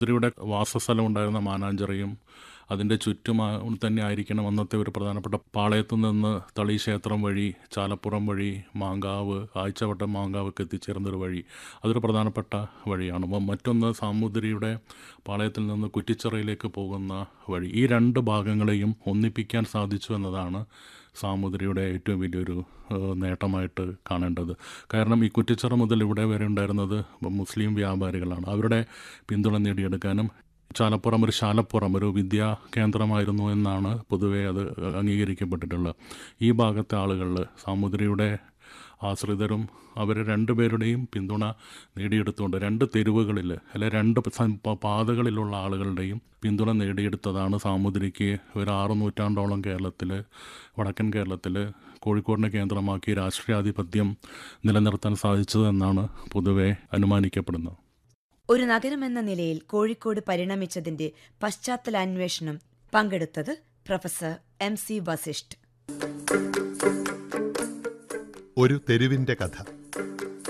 ഇതിലൂടെ വാസസ്ഥലം ഉണ്ടായിരുന്ന മാനാഞ്ചിറയും അതിൻ്റെ ചുറ്റും ആ- തന്നെ ആയിരിക്കണം അന്നത്തെ ഒരു പ്രധാനപ്പെട്ട പാളയത്തു നിന്ന് തളി ക്ഷേത്രം വഴി ചാലപ്പുറം വഴി മാങ്കാവ് ആഴ്ചവട്ടം മാങ്കാവൊക്കെ എത്തിച്ചേർന്നൊരു വഴി അതൊരു പ്രധാനപ്പെട്ട വഴിയാണ് അപ്പം മറ്റൊന്ന് സാമൂതിരിയുടെ പാളയത്തിൽ നിന്ന് കുറ്റിച്ചിറയിലേക്ക് പോകുന്ന വഴി ഈ രണ്ട് ഭാഗങ്ങളെയും ഒന്നിപ്പിക്കാൻ സാധിച്ചു എന്നതാണ് സാമൂതിരിയുടെ ഏറ്റവും വലിയൊരു ഏഹ്, നേട്ടമായിട്ട് കാണേണ്ടത് കാരണം ഈ കുറ്റിച്ചിറ മുതൽ ഇവിടെ വരെ ഉണ്ടായിരുന്നത് മുസ്ലിം വ്യാപാരികളാണ് അവരുടെ പിന്തുണ നേടിയെടുക്കാനും ചാലപ്പുറം ഒരു ശാലപ്പുറം ഒരു വിദ്യാ കേന്ദ്രമായിരുന്നു എന്നാണ് പൊതുവെ അത് അംഗീകരിക്കപ്പെട്ടിട്ടുള്ളത് ഈ ഭാഗത്തെ ആളുകളിൽ സാമൂതിരിയുടെ ആശ്രിതരും അവർ രണ്ടുപേരുടെയും പിന്തുണ നേടിയെടുത്തുകൊണ്ട് രണ്ട് തെരുവുകളിൽ അല്ലെ രണ്ട് സ- പ- പാതകളിലുള്ള ആളുകളുടെയും പിന്തുണ നേടിയെടുത്തതാണ് സാമൂതിരിക്ക് ഒരു ആറ് നൂറ്റാണ്ടോളം കേരളത്തിൽ വടക്കൻ കേരളത്തിൽ കോഴിക്കോടിനെ കേന്ദ്രമാക്കി രാഷ്ട്രീയാധിപത്യം നിലനിർത്താൻ സാധിച്ചതെന്നാണ് പൊതുവെ അനുമാനിക്കപ്പെടുന്നത് ഒരു നഗരമെന്ന നിലയിൽ കോഴിക്കോട് പരിണമിച്ചതിന്റെ പശ്ചാത്തലാന്വേഷണം പങ്കെടുത്തത് പ്രൊഫസർ എം സി വസിഷ്ഠ് ഒരു തെരുവിന്റെ കഥ